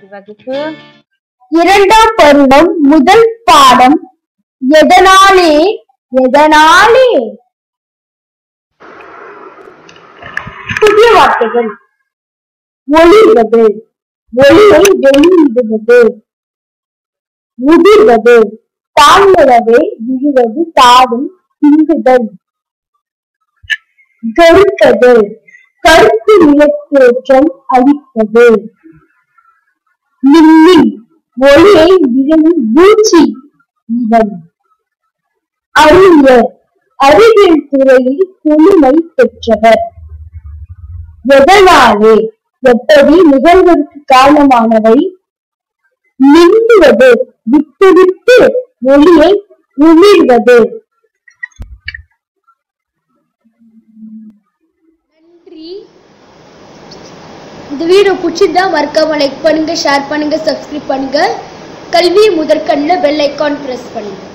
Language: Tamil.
வகுப்பு இரண்டாம் பருவம் முதல் பாடம் எதனாலே எதனாலே புதிய வார்த்தைகள் ஒளிர்வது ஒளியை வெளியிடுவது உதிர்வது தாழ்ந்தவே விழுவது தாடும் திங்குதல் கருத்தது கருத்து நிலத்தோற்றம் அளிப்பது மின்னின் ஒளியை விழும் பூச்சி இவன் அறிஞர் அறிவியல் துறையில் புதுமை பெற்றவர் எதனாலே எப்படி நிகழ்வதற்கு காரணமானவை மின்னுவது விட்டு விட்டு ஒளியை உமிழ்வது நன்றி இந்த வீடியோ பிடிச்சிருந்தா மறக்காம லைக் பண்ணுங்க ஷேர் பண்ணுங்க சப்ஸ்கிரைப் பண்ணுங்க கல்வி முதற்கண்ணில் பெல் ஐக்கான் பிரஸ் பண்ணுங்க